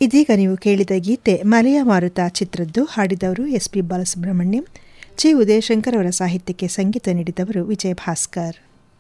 ಇದೀಗ ನೀವು ಕೇಳಿದ ಗೀತೆ ಮಲೆಯ ಮಾರುತ ಚಿತ್ರದ್ದು ಹಾಡಿದವರು S P Balasubrahmanyam G Udayashankar ಅವರ ಸಾಹಿತ್ಯಕ್ಕೆ ಸಂಗೀತ ನೀಡಿದವರು ವಿಜಯ್ ಭಾಸ್ಕರ್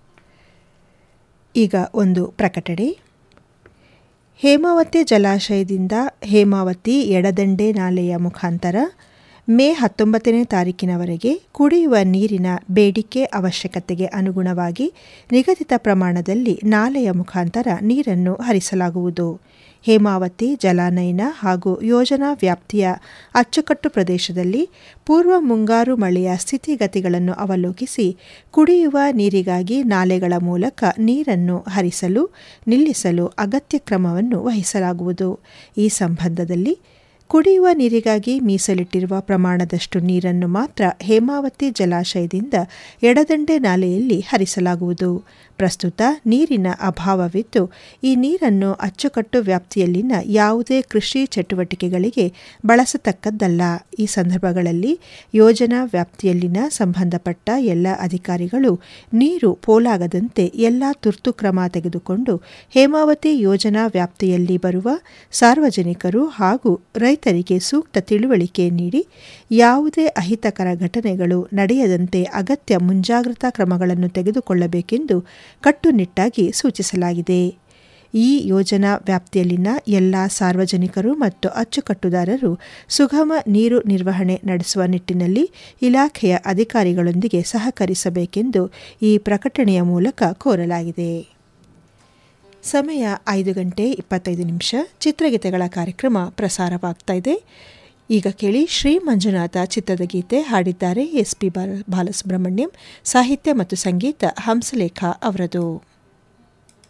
ಈಗ ಒಂದು ಪ್ರಕಟಣೆ ಹೇಮಾವತಿ ಜಲಾಶಯದಿಂದ ಹೇಮಾವತಿ ಎಡದಂಡೆ ನಾಲೆಯ ಮುಖಾಂತರ ಮೇ ಹತ್ತೊಂಬತ್ತನೇ ತಾರೀಕಿನವರೆಗೆ ಕುಡಿಯುವ ನೀರಿನ ಬೇಡಿಕೆ ಅವಶ್ಯಕತೆಗೆ ಅನುಗುಣವಾಗಿ ನಿಗದಿತ ಪ್ರಮಾಣದಲ್ಲಿ ನಾಲೆಯ ಮುಖಾಂತರ ನೀರನ್ನು ಹರಿಸಲಾಗುವುದು ಹೇಮಾವತಿ ಜಲಾನಯನ ಹಾಗೂ ಯೋಜನಾ ವ್ಯಾಪ್ತಿಯ ಅಚ್ಚುಕಟ್ಟು ಪ್ರದೇಶದಲ್ಲಿ ಪೂರ್ವ ಮುಂಗಾರು ಮಳೆಯ ಸ್ಥಿತಿಗತಿಗಳನ್ನು ಅವಲೋಕಿಸಿ ಕುಡಿಯುವ ನೀರಿಗಾಗಿ ನಾಲೆಗಳ ಮೂಲಕ ನೀರನ್ನು ಹರಿಸಲು ನಿಲ್ಲಿಸಲು ಅಗತ್ಯ ಕ್ರಮವನ್ನು ವಹಿಸಲಾಗುವುದು ಈ ಸಂಬಂಧದಲ್ಲಿ ಕುಡಿಯುವ ನೀರಿಗಾಗಿ ಮೀಸಲಿಟ್ಟಿರುವ ಪ್ರಮಾಣದಷ್ಟು ನೀರನ್ನು ಮಾತ್ರ ಹೇಮಾವತಿ ಜಲಾಶಯದಿಂದ ಎಡದಂಡೆ ನಾಲೆಯಲ್ಲಿ ಹರಿಸಲಾಗುವುದು ಪ್ರಸ್ತುತ ನೀರಿನ ಅಭಾವವಿದ್ದು ಈ ನೀರನ್ನು ಅಚ್ಚುಕಟ್ಟು ವ್ಯಾಪ್ತಿಯಲ್ಲಿನ ಯಾವುದೇ ಕೃಷಿ ಚಟುವಟಿಕೆಗಳಿಗೆ ಬಳಸತಕ್ಕದ್ದಲ್ಲ ಈ ಸಂದರ್ಭಗಳಲ್ಲಿ ಯೋಜನಾ ವ್ಯಾಪ್ತಿಯಲ್ಲಿನ ಸಂಬಂಧಪಟ್ಟ ಎಲ್ಲ ಅಧಿಕಾರಿಗಳು ನೀರು ಪೋಲಾಗದಂತೆ ಎಲ್ಲ ತುರ್ತು ಕ್ರಮ ತೆಗೆದುಕೊಂಡು ಹೇಮಾವತಿ ಯೋಜನಾ ವ್ಯಾಪ್ತಿಯಲ್ಲಿ ಬರುವ ಸಾರ್ವಜನಿಕರು ಹಾಗೂ ರೈತರಿಗೆ ಸೂಕ್ತ ತಿಳುವಳಿಕೆ ನೀಡಿ ಯಾವುದೇ ಅಹಿತಕರ ಘಟನೆಗಳು ನಡೆಯದಂತೆ ಅಗತ್ಯ ಮುಂಜಾಗ್ರತಾ ಕ್ರಮಗಳನ್ನು ತೆಗೆದುಕೊಳ್ಳಬೇಕೆಂದು ಕಟ್ಟುನಿಟ್ಟಾಗಿ ಸೂಚಿಸಲಾಗಿದೆ ಈ ಯೋಜನಾ ವ್ಯಾಪ್ತಿಯಲ್ಲಿನ ಎಲ್ಲ ಸಾರ್ವಜನಿಕರು ಮತ್ತು ಅಚ್ಚುಕಟ್ಟುದಾರರು ಸುಗಮ ನೀರು ನಿರ್ವಹಣೆ ನಡೆಸುವ ನಿಟ್ಟಿನಲ್ಲಿ ಇಲಾಖೆಯ ಅಧಿಕಾರಿಗಳೊಂದಿಗೆ ಸಹಕರಿಸಬೇಕೆಂದು ಈ ಪ್ರಕಟಣೆಯ ಮೂಲಕ ಕೋರಲಾಗಿದೆ ಸಮಯ ಐದು ಗಂಟೆ ಇಪ್ಪತ್ತೈದು ನಿಮಿಷ ಚಿತ್ರಗೀತೆಗಳ ಕಾರ್ಯಕ್ರಮ ಪ್ರಸಾರವಾಗ್ತಾ ಇದೆ ಈಗ ಕೇಳಿ ಶ್ರೀ ಮಂಜುನಾಥ ಚಿತ್ರದ ಗೀತೆ ಹಾಡಿದ್ದಾರೆ ಎಸ್ ಪಿ ಬಾಲಸುಬ್ರಹ್ಮಣ್ಯಂ ಸಾಹಿತ್ಯ ಮತ್ತು ಸಂಗೀತ ಹಂಸಲೇಖ ಅವರದು